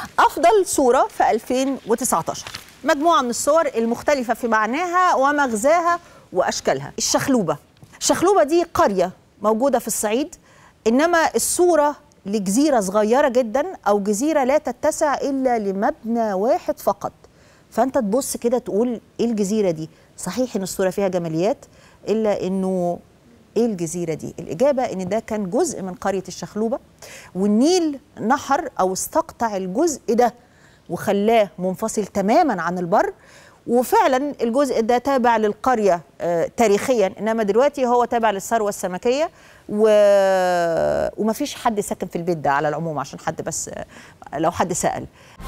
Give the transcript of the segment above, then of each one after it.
افضل صوره في 2019 مجموعه من الصور المختلفه في معناها ومغزاها واشكالها الشخلوبه الشخلوبه دي قريه موجوده في الصعيد انما الصوره لجزيره صغيره جدا او جزيره لا تتسع الا لمبنى واحد فقط فانت تبص كده تقول ايه الجزيره دي صحيح ان الصوره فيها جماليات الا انه ايه الجزيره دي الاجابه ان ده كان جزء من قريه الشخلوبه والنيل نحر او استقطع الجزء ده وخلاه منفصل تماما عن البر وفعلا الجزء ده تابع للقريه آه تاريخيا انما دلوقتي هو تابع للثروه السمكيه و... ومفيش حد ساكن في البيت ده على العموم عشان حد بس آه لو حد سال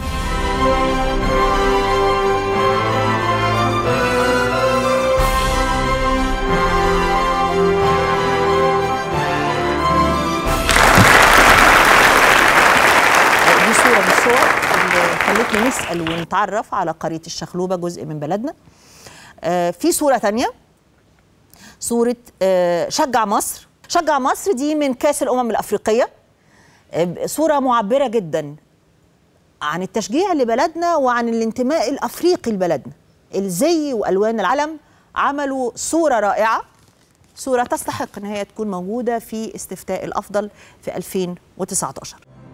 دي صوره من الصور اللي خلتنا نسال ونتعرف على قريه الشخلوبه جزء من بلدنا آه في صوره تانية صوره آه شجع مصر شجع مصر دي من كاس الامم الافريقيه آه صوره معبره جدا عن التشجيع لبلدنا وعن الانتماء الافريقي لبلدنا الزي والوان العلم عملوا صوره رائعه صوره تستحق ان هي تكون موجوده في استفتاء الافضل في 2019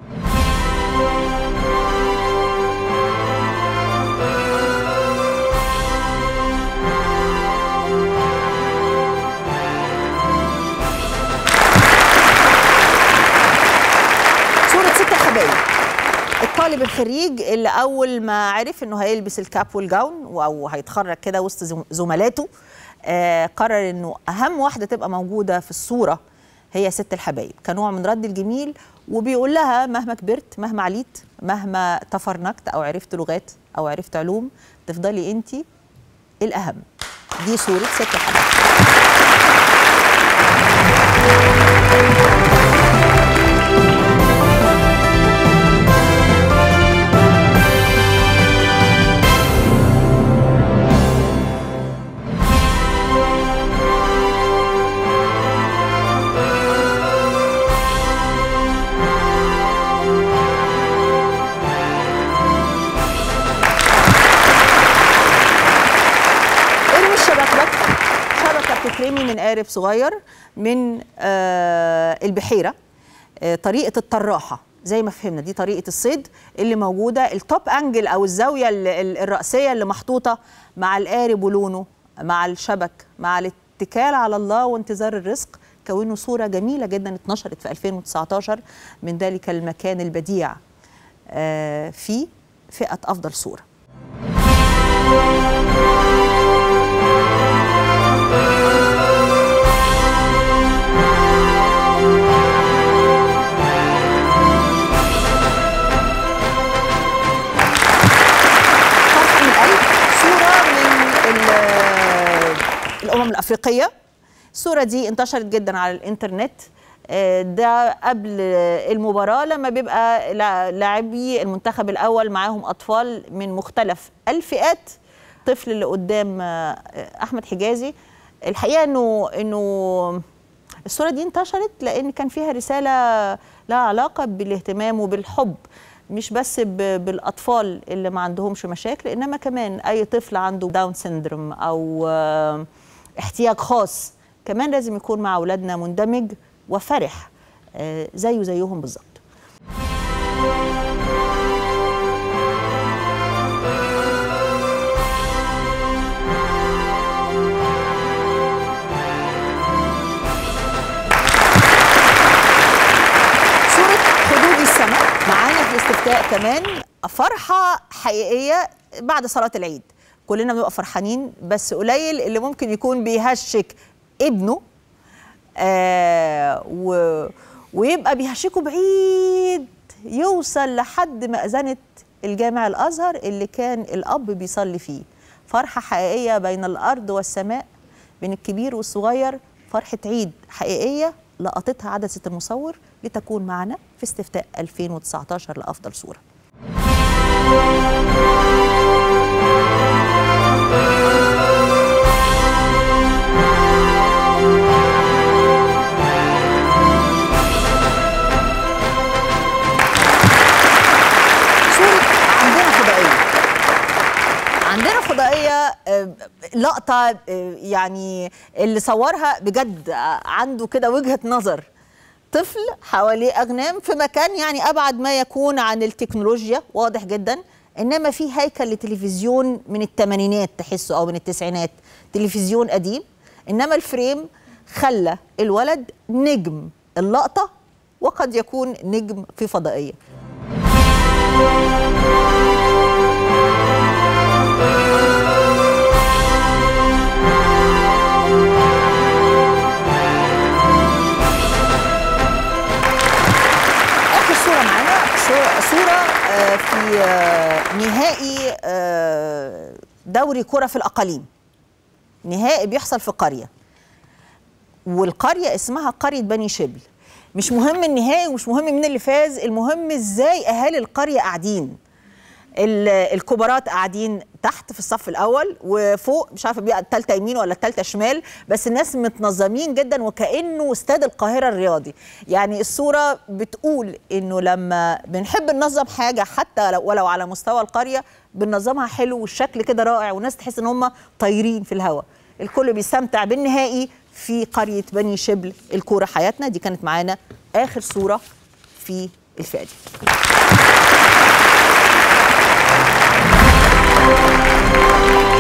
صورة ست الحبايب الطالب الخريج اللي أول ما عرف إنه هيلبس الكاب والجاون أو هيتخرج كده وسط زم- زملاته آه قرر إنه أهم واحدة تبقى موجودة في الصورة هي ست الحبايب كنوع من رد الجميل وبيقول لها مهما كبرت مهما عليت مهما تفرنكت أو عرفت لغات أو عرفت علوم تفضلي أنت الأهم دي صورة ست الحبايب ارمي الشبكة شبكة بتترمي من قارب صغير من آه البحيرة آه طريقة الطراحة زي ما فهمنا دي طريقة الصيد اللي موجودة التوب انجل او الزاوية ال- ال- الرأسية اللي محطوطة مع القارب ولونه مع الشبك مع الاتكال على الله وانتظار الرزق كونوا صورة جميلة جدا اتنشرت في 2019 من ذلك المكان البديع آه في فئة أفضل صورة فرحة من القلب صورة من ال- الأمم الأفريقية الصورة دي انتشرت جدا على الإنترنت آه، ده قبل المباراة لما بيبقى لا- لاعبي المنتخب الأول معاهم أطفال من مختلف الفئات الطفل اللي قدام آه، أحمد حجازي الحقيقة إنه إنه الصورة دي انتشرت لأن كان فيها رسالة لها علاقة بالاهتمام وبالحب مش بس ب- بالأطفال اللي ما عندهمش مشاكل إنما كمان أي طفل عنده داون سيندروم أو آه، احتياج خاص كمان لازم يكون مع أولادنا مندمج وفرح آه، زيه زيهم بالظبط صورة حدود السماء معانا في الاستفتاء كمان فرحة حقيقية بعد صلاة العيد كلنا بنبقى فرحانين بس قليل اللي ممكن يكون بيهشك ابنه آه و ويبقى بيهشكه بعيد يوصل لحد مأذنة الجامع الأزهر اللي كان الأب بيصلي فيه فرحة حقيقية بين الأرض والسماء بين الكبير والصغير فرحة عيد حقيقية لقطتها عدسة المصور لتكون معنا في استفتاء 2019 لأفضل صورة صورة عندنا فضائيه آه، لقطه آه، يعني اللي صورها بجد آه، عنده كده وجهه نظر طفل حواليه اغنام في مكان يعني ابعد ما يكون عن التكنولوجيا واضح جدا انما في هيكل لتلفزيون من الثمانينات تحسه او من التسعينات تلفزيون قديم انما الفريم خلى الولد نجم اللقطه وقد يكون نجم في فضائيه اخر صوره معانا صو- صوره آه، في آه، نهائي آه، دوري كره في الاقاليم نهائي بيحصل في قريه والقريه اسمها قريه بني شبل مش مهم النهائي ومش مهم مين اللي فاز المهم ازاي اهالي القريه قاعدين ال- الكبارات قاعدين تحت في الصف الاول وفوق مش عارفه بقى الثالثه يمين ولا الثالثه شمال بس الناس متنظمين جدا وكانه استاد القاهره الرياضي يعني الصوره بتقول انه لما بنحب ننظم حاجه حتى لو ولو على مستوى القريه بننظمها حلو والشكل كده رائع والناس تحس ان هم طايرين في الهواء الكل بيستمتع بالنهائي في قريه بني شبل الكوره حياتنا دي كانت معانا اخر صوره في الفئه دي